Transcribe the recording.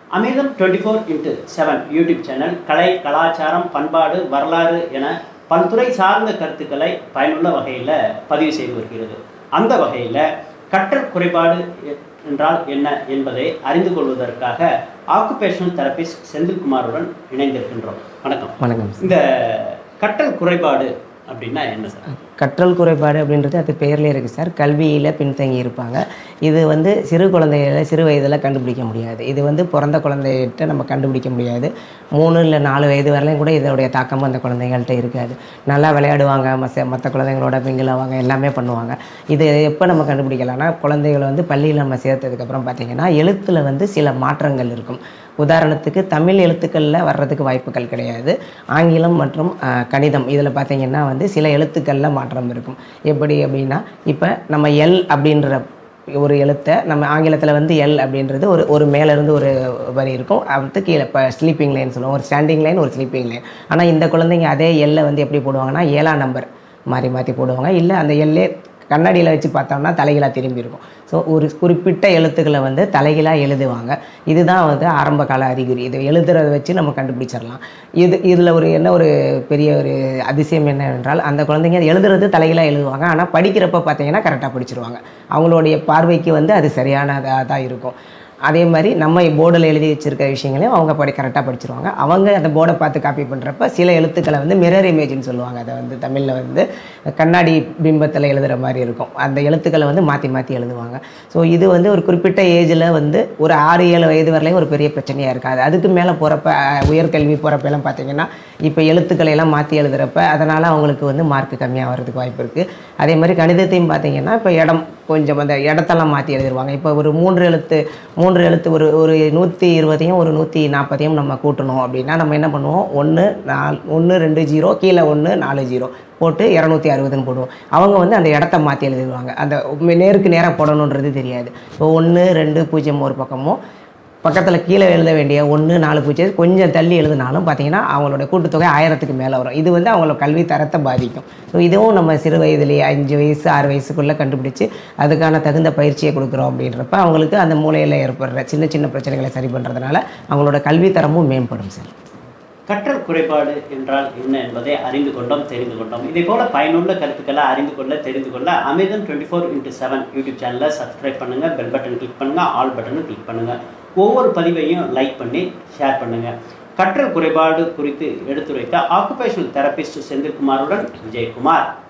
அமிர்தம் twenty four into seven YouTube channel கலை கலாச்சாரம் பண்பாடு வரலாறு என பல்துறை சார்ந்த கருத்துக்களை பயனுள்ள வகையில் பதிவு செய்து வருகிறது அந்த வகையில் கற்றல் குறைபாடு எ- என்றால் என்ன என்பதை அறிந்து கொள்வதற்காக ஆக்குபேஷனல் தெரபிஸ்ட் செந்தில்குமாருடன் இணைந்திருக்கின்றோம் வணக்கம் வணக்கம் இந்த கற்றல் குறைபாடு அப்படின்னா என்ன சார் கற்றல் குறைபாடு அப்படின்றது அது பெயர்லேயே இருக்குது சார் கல்வியில் பின்தங்கி இருப்பாங்க இது வந்து சிறு குழந்தைகள சிறு வயதில் கண்டுபிடிக்க முடியாது இது வந்து பிறந்த குழந்தைகிட்ட நம்ம கண்டுபிடிக்க முடியாது மூணு இல்லை நாலு வயது வரலையும் கூட இதோடைய தாக்கம் அந்த குழந்தைகள்கிட்ட இருக்காது நல்லா விளையாடுவாங்க மற்ற மற்ற குழந்தைங்களோட மிங்கிலாவாங்க எல்லாமே பண்ணுவாங்க இது எப்போ நம்ம கண்டுபிடிக்கலாம்னா குழந்தைகளை வந்து பள்ளியில் நம்ம சேர்த்ததுக்கப்புறம் பார்த்தீங்கன்னா எழுத்தில் வந்து சில மாற்றங்கள் இருக்கும் உதாரணத்துக்கு தமிழ் எழுத்துக்களில் வர்றதுக்கு வாய்ப்புகள் கிடையாது ஆங்கிலம் மற்றும் அஹ், கணிதம் இதில் பார்த்தீங்கன்னா வந்து சில எழுத்துக்களில் மாற்றம் இருக்கும் எப்படி அப்படின்னா இப்போ நம்ம எல் அப்படின்ற ஒரு எழுத்தை நம்ம ஆங்கிலத்தில் வந்து எல் அப்படின்றது ஒரு ஒரு மேலேருந்து ஒரு வரி இருக்கும் அடுத்து கீழே இப்போ ஸ்லீப்பிங் லைன் சொல்லுவோம் ஒரு ஸ்டாண்டிங் லைன் ஒரு ஸ்லீப்பிங் லைன் ஆனால் இந்த குழந்தைங்க அதே எல்லை வந்து எப்படி போடுவாங்கன்னா ஏழாம் நம்பர் மாற்றி மாற்றி போடுவாங்க இல்லை அந்த எல்லே கண்ணாடியில் வச்சு பார்த்தோம்னா தலைகீழாக திரும்பி இருக்கும் ஸோ ஒரு குறிப்பிட்ட எழுத்துக்களை வந்து தலைகீழாக எழுதுவாங்க இதுதான் வந்து ஆரம்ப கால அறிகுறி இது எழுதுறதை வச்சு நம்ம கண்டுபிடிச்சிடலாம் இது இதில் ஒரு என்ன ஒரு பெரிய ஒரு அதிசயம் என்னவென்றால் அந்த குழந்தைங்க அது எழுதுறது தலைகீழாக எழுதுவாங்க ஆனால் படிக்கிறப்ப பார்த்தீங்கன்னா கரெக்டாக படிச்சிருவாங்க அவங்களுடைய பார்வைக்கு வந்து அது சரியானதாக தான் இருக்கும் அதே மாதிரி நம்ம போர்டில் எழுதி வச்சிருக்க விஷயங்களையும் அவங்க படி கரெக்டாக படிச்சிருவாங்க அவங்க அந்த போர்டை பார்த்து காப்பி பண்ணுறப்ப சில எழுத்துக்களை வந்து மிரர் இமேஜ்னு சொல்லுவாங்க அதை வந்து தமிழில் வந்து கண்ணாடி பிம்பத்தில் எழுதுகிற மாதிரி இருக்கும் அந்த எழுத்துக்களை வந்து மாற்றி மாற்றி எழுதுவாங்க ஸோ இது வந்து ஒரு குறிப்பிட்ட ஏஜில் வந்து ஒரு ஆறு ஏழு வயது வரலையும் ஒரு பெரிய பிரச்சனையாக இருக்காது அதுக்கு மேலே போகிறப்ப உயர்கல்வி போகிறப்ப எல்லாம் பார்த்தீங்கன்னா இப்போ எழுத்துக்களை எல்லாம் மாற்றி எழுதுகிறப்ப அதனால் அவங்களுக்கு வந்து மார்க் கம்மியாக வர்றதுக்கு வாய்ப்பு இருக்குது அதே மாதிரி கணிதத்தையும் பார்த்தீங்கன்னா இப்போ இடம் கொஞ்சம் அந்த இடத்தெல்லாம் மாற்றி எழுதிருவாங்க இப்போ ஒரு மூன்று எழுத்து மூன்று எழுத்து ஒரு ஒரு நூற்றி இருபதையும் ஒரு நூற்றி நாற்பதையும் நம்ம கூட்டணும் அப்படின்னா நம்ம என்ன பண்ணுவோம் ஒன்று நாலு ஒன்று ரெண்டு ஜீரோ கீழே ஒன்று நாலு ஜீரோ போட்டு இரநூத்தி அறுபதுன்னு போடுவோம் அவங்க வந்து அந்த இடத்த மாற்றி எழுதிடுவாங்க அந்த நேருக்கு நேராக போடணுன்றது தெரியாது இப்போ ஒன்று ரெண்டு பூஜ்ஜியம் ஒரு பக்கமும் பக்கத்தில் கீழே எழுத வேண்டிய ஒன்று நாலு பூஜ்ஜியம் கொஞ்சம் தள்ளி எழுதினாலும் பார்த்தீங்கன்னா அவங்களோட கூட்டுத்தொகை ஆயிரத்துக்கு மேலே வரும் இது வந்து அவங்களோட கல்வி தரத்தை பாதிக்கும் ஸோ இதுவும் நம்ம சிறு வயதிலேயே அஞ்சு வயசு ஆறு வயசுக்குள்ளே கண்டுபிடிச்சு அதுக்கான தகுந்த பயிற்சியை கொடுக்குறோம் அப்படின்றப்ப அவங்களுக்கு அந்த மூளையில் ஏற்படுற சின்ன சின்ன பிரச்சனைகளை சரி பண்ணுறதுனால அவங்களோட கல்வி தரமும் மேம்படும் சார் கற்றல் குறைபாடு என்றால் என்ன என்பதை அறிந்து கொண்டோம் தெரிந்து கொண்டோம் இதே போல பயனுள்ள கருத்துக்களை அறிந்து கொள்ள தெரிந்து கொள்ள Amirtham twenty four into seven YouTube சேனலை சப்ஸ்கிரைப் பண்ணுங்க பெல் பட்டன் கிளிக் பண்ணுங்க ஆல் பட்டனும் கிளிக் பண்ணுங்க ஒவ்வொரு பதிவையும் லைக் பண்ணி ஷேர் பண்ணுங்க கற்றல் குறைபாடு குறித்து எடுத்துரைத்த ஆக்குபேஷனல் தெரபிஸ்ட் செந்தில்குமாருடன் விஜயகுமார்